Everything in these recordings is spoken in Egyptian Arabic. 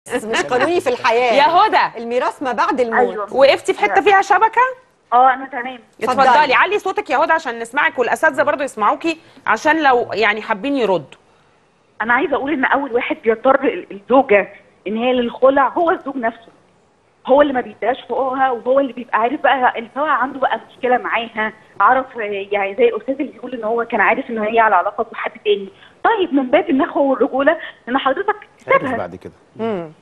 مش قانوني في الحياه يا هدى الميراث ما بعد الموت أيوة. وقفتي في حته فيها شبكه اه انا تمام اتفضلي. اتفضلي علي صوتك يا هدى عشان نسمعك والاساتذه برضو يسمعوكي عشان لو يعني حابين يردوا انا عايزه اقول ان اول واحد بيضطر ال- الزوجه ان هي للخلع هو الزوج نفسه هو اللي ما بيديهاش حقوقها وهو اللي بيبقى عارف بقى اللي سواء عنده بقى مشكله معاها عرف آه، يعني زي الاستاذ اللي بيقول ان هو كان عارف ان هي على علاقه بحد تاني طيب من باب النخوه والرجوله ان حضرتك عرف سيبها بعد كده مم.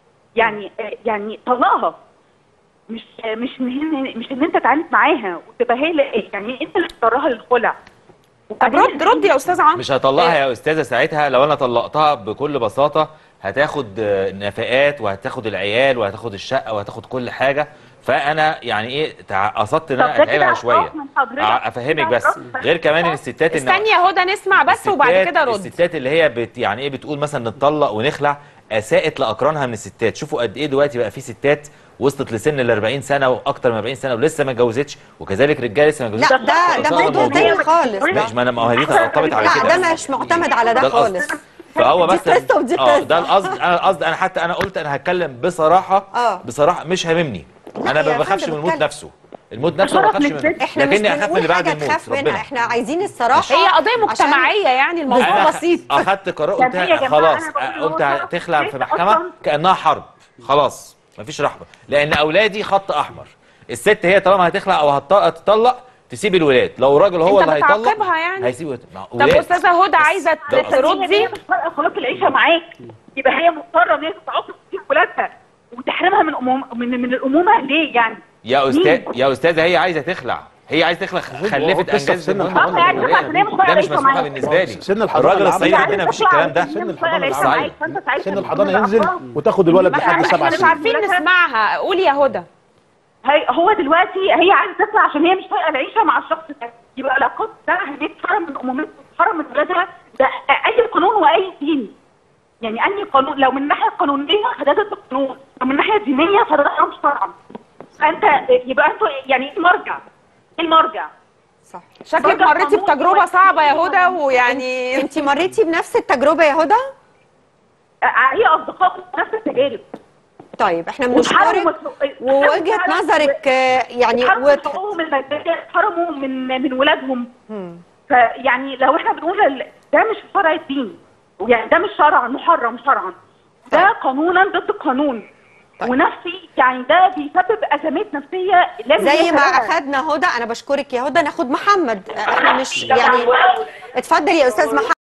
يعني آه، يعني طلقها مش آه، مش ان مش ان انت تعاند معاها وتبقى هي اللي- يعني انت اللي تضطرها للخلع طب رد رد يا استاذ عمرو مش هطلقها يا استاذه ساعتها لو انا طلقتها بكل بساطه هتاخد آه، نفقات وهتاخد العيال وهتاخد الشقه وهتاخد كل حاجه فانا يعني ايه تع- قصدت ان طب انا ده كده اتعبها اعتراف شويه من حضرتك. أع- افهمك بس اعتراف. غير كمان ان الستات ان استني يا هدى نسمع بس وبعد الستات- كده رد الستات اللي هي بت يعني ايه بتقول مثلا نتطلق ونخلع اساءت لاقرانها من الستات شوفوا قد ايه دلوقتي بقى في ستات وصلت لسن ال 40 سنه واكتر من 40 سنه ولسه ما اتجوزتش وكذلك رجاله لسه ما لا اتجوزتش ده ده الإصابة موضوع موجودة. تاني خالص ماشي ما انا ما هو دي ارتبط على لا كده ده مش معتمد على ده ده القصد. خالص فهو دي بس قصة ودي اه قصة. ده القصد انا القصد انا حتى انا قلت انا هتكلم بصراحه آه. بصراحه مش هاممني انا يا ما بخافش فندم من الموت اتكلم. نفسه الموت نفسه ما شرف بخافش للست. منه احنا مش لكني اخاف من اللي بنقول بعد حاجه الموت تخاف منها ربنا احنا عايزين الصراحه هي قضيه عشان- مجتمعيه يعني الموضوع أنا بسيط اخدت قرار قلت طب يا جماعة خلاص أنا بقول إن قلت هو هتخلع في لسه محكمه أصلاً- كانها حرب خلاص مفيش رحمه لان اولادي خط احمر الست هي طالما هتخلع او هتط- هتطلق تسيب الولاد لو الراجل هو أنت اللي هيطلق بتعاقبها يعني؟ هيسيب مع طب ولاد. استاذه هدى عايزه ده هي تردي مش فارقه خلاص العيشه معاك يبقى هي مضطره ان هي تتعاقب في ولادها وتحرمها من أموم من من الامومه ليه يعني؟ يا مين؟ استاذ يا استاذه هي عايزه تخلع هي عايزه تخلع خلفت قصة انجاز سن المهم. الحضانة اه يعني بس عشان هي مش ده مش فارقة مسموح معاك. بالنسبه لي سن الحضانة الراجل الصعيدي العامة. عندنا مفيش الكلام ده سن الحضانة العيشه العامة. معاك فانت ساعتها سن تكون الحضانة ينزل الأطفال. وتاخد الولد ما لحد احنا سبع مش سنين عارفين نسمعها قولي يا هدى هي هو دلوقتي هي عايزه تطلع عشان هي مش طايقه العيشه مع الشخص ده يبقى العلاقات ده هي تحرم من امومتها تحرم من ولادها ده اي قانون واي دين يعني اي قانون لو من الناحيه القانونيه فده ضد القانون لو من الناحيه الدينيه فده حرام شرعا فانت يبقى انتوا يعني ايه المرجع؟ ايه المرجع؟ صح شكلك برضه مريتي القانون بتجربه هو- صعبه يا هدى ويعني انت مريتي بنفس التجربه يا هدى آه، هي اصدقاء نفس التجارب طيب احنا واتحرموا بنشكرك من- ووجهه نظرك آه، يعني اتحرموا من وت... حقوقهم الماديه اتحرموا من من ولادهم مم. فيعني لو احنا بنقول ال- ده مش شرع الدين يعني ده مش شرعا محرم شرعا ده قانونا ضد القانون طيب. ونفسي يعني ده بيسبب ازمات نفسيه لازم زي ما يحلها. اخدنا هدى انا بشكرك يا هدى ناخد محمد احنا مش يعني اتفضل يا استاذ محمد